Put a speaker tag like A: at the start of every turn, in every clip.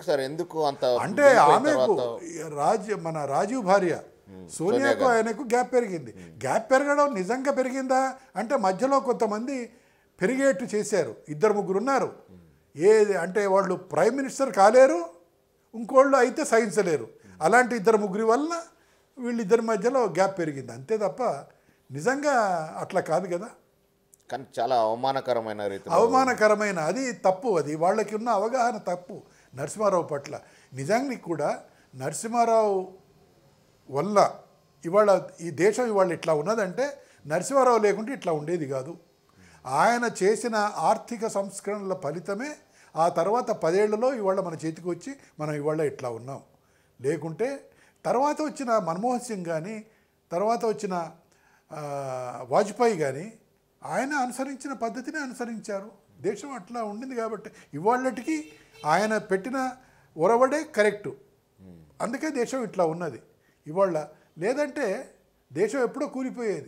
A: Sir ఎందుకు అంత
B: అంటే
A: దిగిపోయిన
B: ఆమెకు
A: తర్వాత
B: రాజ్ మన రాజీవ్ భార్య సోనియాకు ఆయనకు గ్యాప్ పెరిగింది గ్యాప్ పెరగడం నిజంగా పెరిగిందా అంటే మధ్యలో కొంతమంది పెరిగేట్టు చేశారు ఇద్దరు ముగ్గురు ఉన్నారు ఏది అంటే వాళ్ళు ప్రైమ్ మినిస్టర్ కాలేరు ఇంకోళ్ళు అయితే సహించలేరు అలాంటి ఇద్దరు ముగ్గురి వల్ల వీళ్ళిద్దరి మధ్యలో గ్యాప్ పెరిగింది అంతే తప్ప నిజంగా అట్లా కాదు కదా
A: కానీ చాలా అవమానకరమైన రీతిలో
B: అవమానకరమైన అది తప్పు అది వాళ్ళకి ఉన్న అవగాహన తప్పు నరసింహారావు పట్ల నిజానికి కూడా నరసింహారావు వల్ల ఇవాళ ఈ దేశం ఇవాళ ఇట్లా ఉన్నదంటే నరసింహారావు లేకుంటే ఇట్లా ఉండేది కాదు ఆయన చేసిన ఆర్థిక సంస్కరణల ఫలితమే ఆ తర్వాత పదేళ్లలో ఇవాళ మన చేతికి వచ్చి మనం ఇవాళ ఇట్లా ఉన్నాం లేకుంటే తర్వాత వచ్చిన మన్మోహన్ సింగ్ కానీ తర్వాత వచ్చిన ఆ, వాజ్పేయి కానీ ఆయన అనుసరించిన పద్ధతిని అనుసరించారు దేశం అట్లా ఉండింది కాబట్టి ఇవాళటికి ఆయన పెట్టిన ఒరవడే కరెక్టు అందుకే దేశం ఇట్లా ఉన్నది ఇవాళ లేదంటే దేశం ఎప్పుడో కూలిపోయేది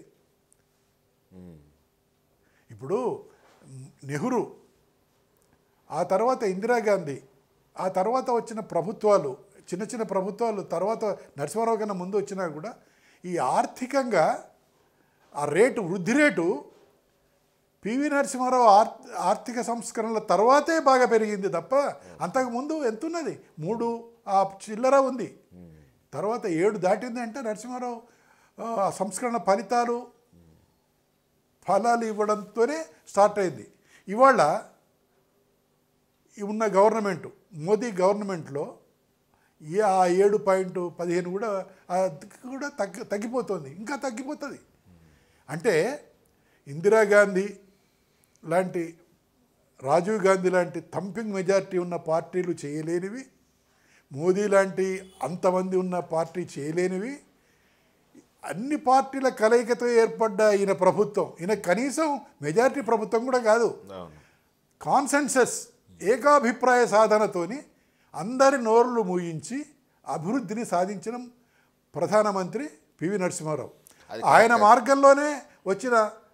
B: ఇప్పుడు మ్, నెహ్రూ ఆ తర్వాత ఇందిరాగాంధీ ఆ తర్వాత వచ్చిన ప్రభుత్వాలు చిన్న చిన్న ప్రభుత్వాలు తర్వాత నరసింహారావు కన్నా ముందు వచ్చినా కూడా ఈ ఆర్థికంగా ఆ రేటు వృద్ధి రేటు పివి నరసింహారావు ఆర్ ఆర్థిక సంస్కరణల తర్వాతే బాగా పెరిగింది తప్ప అంతకుముందు ఎంత ఉన్నది మూడు ఆ చిల్లర ఉంది తర్వాత ఏడు దాటింది అంటే నరసింహారావు ఆ, సంస్కరణ ఫలితాలు ఫలాలు ఇవ్వడంతోనే స్టార్ట్ అయింది ఇవాళ ఈ ఉన్న గవర్నమెంట్ మోదీ గవర్నమెంట్లో ఈ ఆ ఏడు పాయింట్ పదిహేను కూడా ఆ కూడా తగ్గి తగ్గిపోతుంది ఇంకా తగ్గిపోతుంది అంటే ఇందిరాగాంధీ లాంటి రాజీవ్ గాంధీ లాంటి థంపింగ్ మెజారిటీ ఉన్న పార్టీలు చేయలేనివి మోదీ లాంటి అంతమంది ఉన్న పార్టీ చేయలేనివి అన్ని పార్టీల కలయికతో ఏర్పడ్డ ఈయన ప్రభుత్వం ఈయన కనీసం మెజారిటీ ప్రభుత్వం కూడా కాదు
A: అవును
B: కాన్సెన్సస్ ఏకాభిప్రాయ సాధనతోని అందరి నోరులు మూయించి అభివృద్ధిని సాధించిన ప్రధానమంత్రి పివి నరసింహారావు
A: అది
B: ఆయన మార్గంలోనే వచ్చిన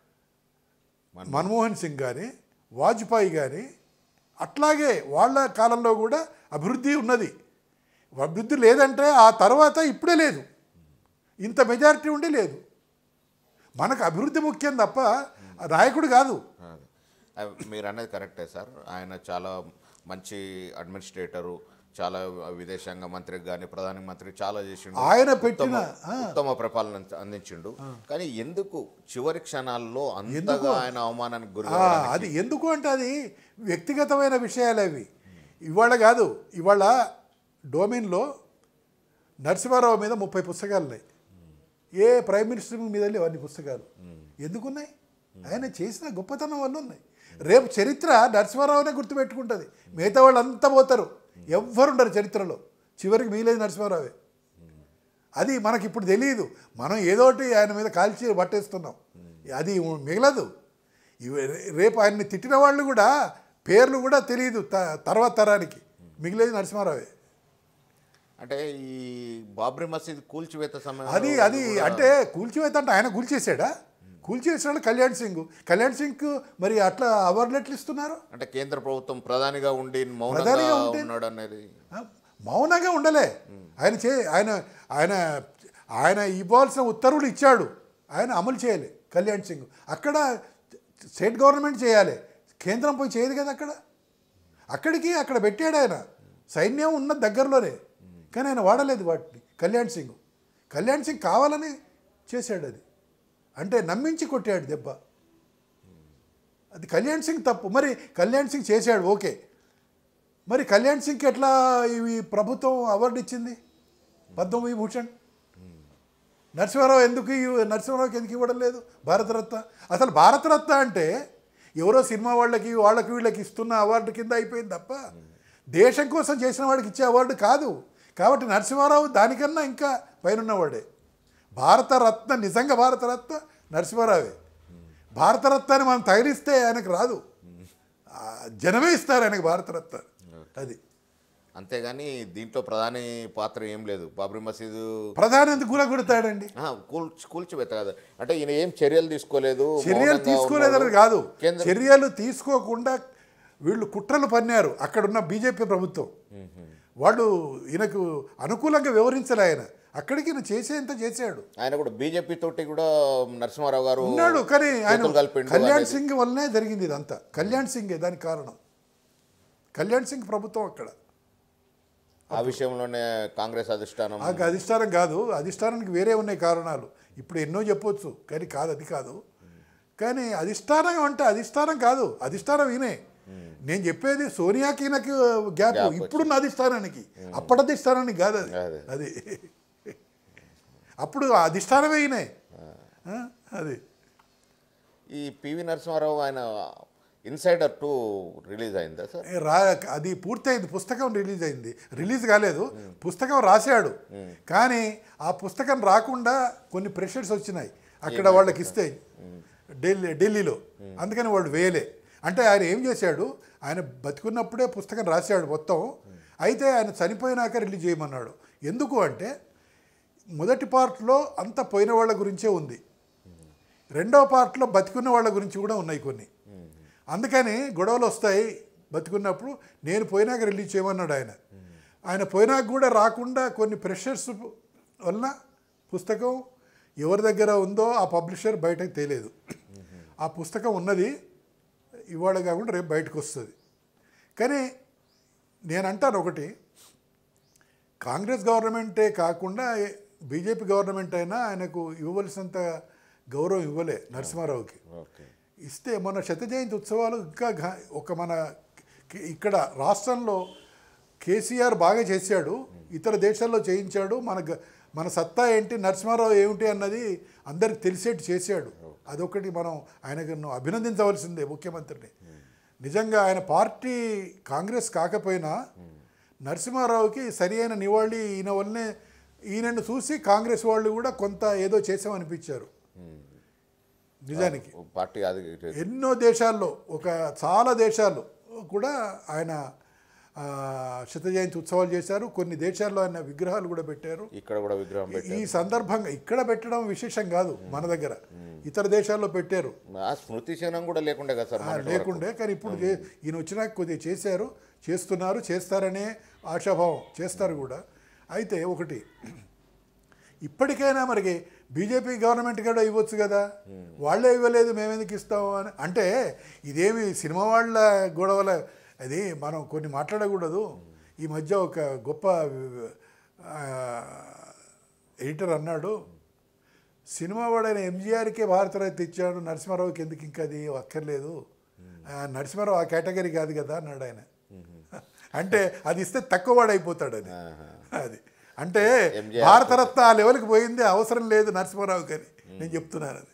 B: మన్మోహన్ సింగ్ కానీ వాజ్పేయి కానీ అట్లాగే వాళ్ళ కాలంలో కూడా అభివృద్ధి ఉన్నది అభివృద్ధి లేదంటే ఆ తర్వాత ఇప్పుడే లేదు ఇంత మెజారిటీ ఉండి లేదు మనకు అభివృద్ధి ముఖ్యం తప్ప నాయకుడు కాదు
A: అదే. అవి మీరు అనేది కరెక్టే సార్ ఆయన చాలా మంచి అడ్మినిస్ట్రేటరు చాలా విదేశాంగ మంత్రికి కానీ ప్రధానమంత్రి చాలా చేసిండు
B: ఆయన పెట్టిన
A: ఉత్తమ- ఉత్తమ పరిపాలన అందించిండు కానీ ఎందుకు చివరి క్షణాల్లో అంతగా ఆయన అవమానానికి గురి
B: ఆ, అది ఎందుకు అంటే అది వ్యక్తిగతమైన విషయాలు అవి ఇవాళ కాదు ఇవాళ డొమైన్లో నరసింహారావు మీద ముప్పై పుస్తకాలు ఉన్నాయి ఏ ప్రైమ్ మినిస్టర్ మీద లేవు అన్ని పుస్తకాలు ఎందుకున్నాయి ఆయన చేసిన గొప్పతనం వల్ల ఉన్నాయి రేపు చరిత్ర నరసింహారావునే గుర్తుపెట్టుకుంటుంది మిగతా వాళ్ళు అంతా పోతారు ఎవ్వరుండరు చరిత్రలో చివరికి మిగిలేదు నరసింహారావే అది మనకి ఇప్పుడు తెలియదు మనం ఏదోటి ఆయన మీద కాల్చి పట్టేస్తున్నాం అది మిగలదు ఇవి- రేపు ఆయన్ని తిట్టిన వాళ్ళు కూడా పేర్లు కూడా తెలియదు త- తర్వాత తరానికి మిగిలేదు నరసింహారావే
A: అంటే ఈ బాబ్రీ మసీద్ కూల్చివేత సమయం
B: అది అది అంటే కూల్చివేత అంటే ఆయన కూల్చేసాడా కూల్చేసాడు కళ్యాణ్ సింగ్ కళ్యాణ్ సింగ్ మరి అట్లా అవార్డులు ఎట్లా ఇస్తున్నారు
A: అంటే కేంద్ర ప్రభుత్వం ప్రధానిగా ఉండి మౌనంగా
B: ప్రధానిగా ఉండి-
A: ఉన్నాడు అనేది
B: ఆ, మౌనంగా ఉండలే ఆయన చే ఆయన ఆయన ఆయన ఇవ్వాల్సిన ఉత్తర్వులు ఇచ్చాడు ఆయన అమలు చేయాలి కళ్యాణ్ సింగ్ అక్కడ స్టేట్ గవర్నమెంట్ చేయాలి కేంద్రం పోయి చేయదు కదా అక్కడ అక్కడికి అక్కడ పెట్టాడు ఆయన సైన్యం ఉన్న దగ్గరలోనే కానీ ఆయన వాడలేదు వాటిని కళ్యాణ్ సింగ్ కళ్యాణ్ సింగ్ కావాలని చేశాడు అది అంటే నమ్మించి కొట్టాడు దెబ్బ అది కళ్యాణ్ సింగ్ తప్పు మరి కళ్యాణ్ సింగ్ చేశాడు ఓకే మరి కళ్యాణ్ సింగ్కి ఎట్లా ఇవి ప్రభుత్వం అవార్డు ఇచ్చింది పద్మవిభూషణ్ నరసింహారావు ఎందుకు ఇవ్వ- నరసింహారావుకి ఎందుకు ఇవ్వడం లేదు భారతరత్న అసలు భారతరత్న అంటే ఎవరో సినిమా వాళ్ళకి వాళ్ళకి వీళ్ళకి ఇస్తున్న అవార్డు కింద అయిపోయింది తప్ప దేశం కోసం చేసిన వాడికి ఇచ్చే అవార్డు కాదు కాబట్టి నరసింహారావు దానికన్నా ఇంకా పైనున్నవాడే భారతరత్న నిజంగా భారతరత్న నరసింహారావే భారతరత్నాన్ని మనం తగిలిస్తే ఆయనకు రాదు ఆ, జనమే ఇస్తారు ఆయనకు భారతరత్న అది
A: అంతేగాని దీంట్లో ప్రధాని పాత్ర ఏం లేదు బాబ్రీ మసీదు
B: ప్రధాని ఎందుకు కూడా కొడతాడండి
A: ఆ, కూల్ కూల్చివేత కాదు అంటే ఈయన ఏం చర్యలు తీసుకోలేదు
B: చర్యలు
A: మౌనంగా
B: తీసుకోలేదని
A: ఉన్నాడు.
B: కాదు
A: కేంద్ర
B: చర్యలు తీసుకోకుండా వీళ్ళు కుట్రలు పన్నారు అక్కడున్న బీజేపీ ప్రభుత్వం వాళ్ళు ఈయనకు అనుకూలంగా వివరించలే ఆయన అక్కడికి ఈయన చేసేంత చేశాడు
A: ఆయన కూడా బీజేపీ తోటి కూడా నరసింహారావు గారు
B: ఉన్నాడు కానీ ఆయన
A: చేతులు కలిపిండు
B: కళ్యాణ్
A: అనేది.
B: సింగ్ వల్లనే జరిగింది ఇదంతా కళ్యాణ్ సింగే దానికి కారణం కళ్యాణ్ సింగ్ ప్రభుత్వం అక్కడ
A: ఆ విషయంలోనే కాంగ్రెస్ అధిష్టానం
B: ఆ అధిష్టానం కాదు అధిష్టానానికి వేరే ఉన్నాయి కారణాలు ఇప్పుడు ఎన్నో చెప్పొచ్చు కానీ కాదు అది కాదు కానీ అధిష్టానం అంటే అధిష్టానం కాదు అధిష్టానం ఈయనే నేను చెప్పేది సోనియాకి ఈయనకి గ్యాప్
A: Gap
B: ఇప్పుడున్న అధిష్టానానికి అప్పటి అధిష్టానానికి కాదు అది
A: అదే.
B: అది అప్పుడు ఆ అధిష్టానమే ఈయనే ఆ, అది
A: ఈ పివి నరసింహారావు ఆయన ఇన్సైడర్ టూ రిలీజ్ అయిందా సార్
B: ఏ రా అది పూర్తయింది పుస్తకం రిలీజ్ అయింది రిలీజ్ కాలేదు పుస్తకం రాశాడు కానీ ఆ పుస్తకం రాకుండా కొన్ని ప్రెషర్స్ వచ్చినాయి అక్కడ వాళ్ళకి ఇస్తే ఢిల్లీ ఢిల్లీలో అందుకని వాళ్ళు వేయలే అంటే ఆయన ఏం చేశాడు ఆయన బతికున్నప్పుడే పుస్తకం రాశాడు మొత్తం అయితే ఆయన చనిపోయినాక రిలీజ్ చేయమన్నాడు ఎందుకు అంటే మొదటి పార్ట్లో అంత పోయిన వాళ్ళ గురించే ఉంది రెండో పార్ట్లో బతికున్న వాళ్ళ గురించి కూడా ఉన్నాయి కొన్ని అందుకని గొడవలు వస్తాయి బతికున్నప్పుడు నేను పోయినాక రిలీజ్ చేయమన్నాడు ఆయన ఆయన పోయినాక కూడా రాకుండా కొన్ని ప్రెషర్స్ వలన పుస్తకం ఎవరి దగ్గర ఉందో ఆ పబ్లిషర్ బయటకు తేలేదు ఆ పుస్తకం ఉన్నది ఇవాళ కాకుండా రేపు బయటకు వస్తుంది కానీ నేను అంటాను ఒకటి కాంగ్రెస్ గవర్నమెంటే కాకుండా బీజేపీ గవర్నమెంట్ అయినా ఆయనకు ఇవ్వవలసినంత గౌరవం ఇవ్వలే నరసింహారావుకి
A: ఓకే
B: ఇస్తే మన శత జయంతి ఉత్సవాలు ఇంకా ఘ- ఒక మన కి- ఇక్కడ రాష్ట్రంలో కేసీఆర్ బాగా చేశాడు ఇతర దేశాల్లో చేయించాడు మన గ- మన సత్తా ఏంటి నరసింహారావు ఏమిటి అన్నది అందరికి తెలిసేట్టు చేశాడు అదొకటి మనం ఆయనకు అభినందించవలసిందే ముఖ్యమంత్రిని నిజంగా ఆయన పార్టీ కాంగ్రెస్ కాకపోయినా నరసింహారావుకి సరి అయిన నివాళి ఈయన వల్లనే ఈయనను చూసి కాంగ్రెస్ వాళ్ళు కూడా కొంత ఏదో చేసామనిపించారు నిజానికి
A: పార్టీ అది
B: ఎన్నో దేశాల్లో ఒక చాలా దేశాల్లో కూడా ఆయన ఆ, శత జయంతి ఉత్సవాలు చేశారు కొన్ని దేశాల్లో ఆయన విగ్రహాలు కూడా పెట్టారు
A: ఇక్కడ కూడా విగ్రహం
B: ఈ
A: పెట్టి
B: సందర్భంగా ఇక్కడ పెట్టడం విశేషం కాదు మన దగ్గర ఇతర దేశాల్లో పెట్టారు
A: ఆ స్మృతి చిహ్నం కూడా లేకుండే కదా సార్
B: ఆ,
A: మొన్నటి వరకు.
B: లేకుండే కానీ ఇప్పుడు చే- ఈయన వచ్చినాక కొద్దిగా చేశారు చేస్తున్నారు చేస్తారనే ఆశాభావం చేస్తారు కూడా అయితే ఒకటి ఇప్పటికైనా మరి బీజేపీ గవర్నమెంట్ కూడా ఇవ్వచ్చు కదా వాళ్ళే ఇవ్వలేదు మేమెందుకు ఇస్తాము అని అంటే ఇదేమి సినిమా వాళ్ళ గొడవల అది మనం కొన్ని మాట్లాడకూడదు ఈ మధ్య ఒక గొప్ప ఆ, ఎడిటర్ అన్నాడు సినిమా వాడైన ఎంజీఆర్కే భారతరత్న ఇచ్చాడు నరసింహారావుకి ఎందుకు ఇంకా అది అక్కర్లేదు ఆ, నరసింహారావు ఆ కేటగిరీ కాదు కదా అన్నాడు ఆయన అంటే అది ఇస్తే తక్కువ వాడైపోతాడు అది అది అంటే
A: MGR
B: భారతరత్న ఆ లెవెల్కి పోయింది అవసరం లేదు నరసింహారావుకి అని నేను చెప్తున్నాను అది